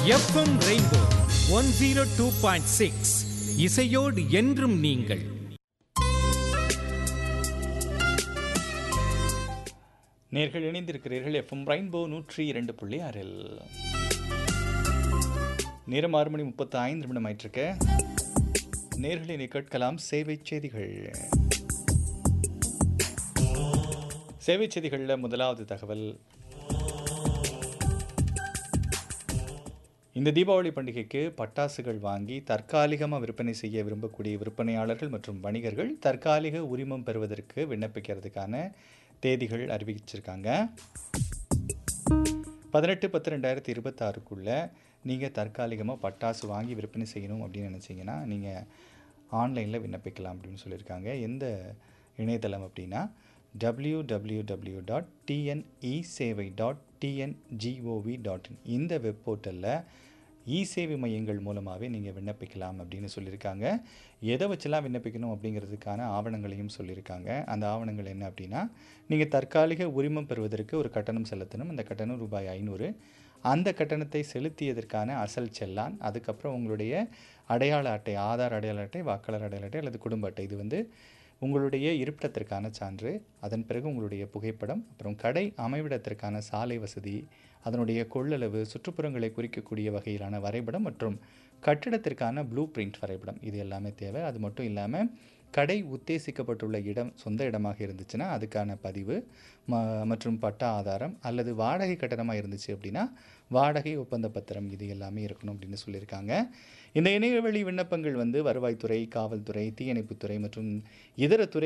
FM rainbow one zero two point six இசையோடு என்றும் நீங்கள் நேர்கள் இணைந்திருக்கிறீர்கள் எஃப்எம் ரெயின்போ நூற்றி இரண்டு புள்ளி ஆறில் நேரம் ஆறு மணி முப்பத்தி ஐந்து நிமிடம் ஆயிட்டிருக்க நேர்களை நீ கேட்கலாம் சேவை செய்திகள் சேவை செய்திகளில் முதலாவது தகவல் இந்த தீபாவளி பண்டிகைக்கு பட்டாசுகள் வாங்கி தற்காலிகமாக விற்பனை செய்ய விரும்பக்கூடிய விற்பனையாளர்கள் மற்றும் வணிகர்கள் தற்காலிக உரிமம் பெறுவதற்கு விண்ணப்பிக்கிறதுக்கான தேதிகள் அறிவிச்சிருக்காங்க பதினெட்டு பத்து ரெண்டாயிரத்தி இருபத்தாறுக்குள்ளே நீங்கள் தற்காலிகமாக பட்டாசு வாங்கி விற்பனை செய்யணும் அப்படின்னு நினச்சிங்கன்னா நீங்கள் ஆன்லைனில் விண்ணப்பிக்கலாம் அப்படின்னு சொல்லியிருக்காங்க எந்த இணையதளம் அப்படின்னா W W W dot TNE சேவை டாட் டிஎன்ஜிஓவி டாட் இன் இந்த வெப் போர்ட்டலில் இ சேவை மையங்கள் மூலமாகவே நீங்கள் விண்ணப்பிக்கலாம் அப்படின்னு சொல்லியிருக்காங்க எதை வச்செல்லாம் விண்ணப்பிக்கணும் அப்படிங்கிறதுக்கான ஆவணங்களையும் சொல்லியிருக்காங்க அந்த ஆவணங்கள் என்ன அப்படின்னா நீங்கள் தற்காலிக உரிமம் பெறுவதற்கு ஒரு கட்டணம் செலுத்தணும் அந்த கட்டணம் ரூபாய் ஐநூறு அந்த கட்டணத்தை செலுத்தியதற்கான அசல் செல்லான் அதுக்கப்புறம் உங்களுடைய அடையாள அட்டை ஆதார் அடையாள அட்டை வாக்காளர் அடையாள அட்டை அல்லது குடும்ப அட்டை இது வந்து உங்களுடைய இருப்பிடத்திற்கான சான்று அதன் பிறகு உங்களுடைய புகைப்படம் அப்புறம் கடை அமைவிடத்திற்கான சாலை வசதி அதனுடைய கொள்ளளவு சுற்றுப்புறங்களை குறிக்கக்கூடிய வகையிலான வரைபடம் மற்றும் கட்டிடத்திற்கான ப்ளூ பிரிண்ட் வரைபடம் இது எல்லாமே தேவை அது மட்டும் இல்லாமல் கடை உத்தேசிக்கப்பட்டுள்ள இடம் சொந்த இடமாக இருந்துச்சுன்னா அதுக்கான பதிவு ம மற்றும் பட்டா ஆதாரம் அல்லது வாடகை கட்டணமாக இருந்துச்சு அப்படின்னா வாடகை ஒப்பந்த பத்திரம் இது எல்லாமே இருக்கணும் அப்படின்னு சொல்லியிருக்காங்க இந்த இணையவழி விண்ணப்பங்கள் வந்து வருவாய்த்துறை காவல்துறை தீயணைப்புத்துறை மற்றும் இதர துறை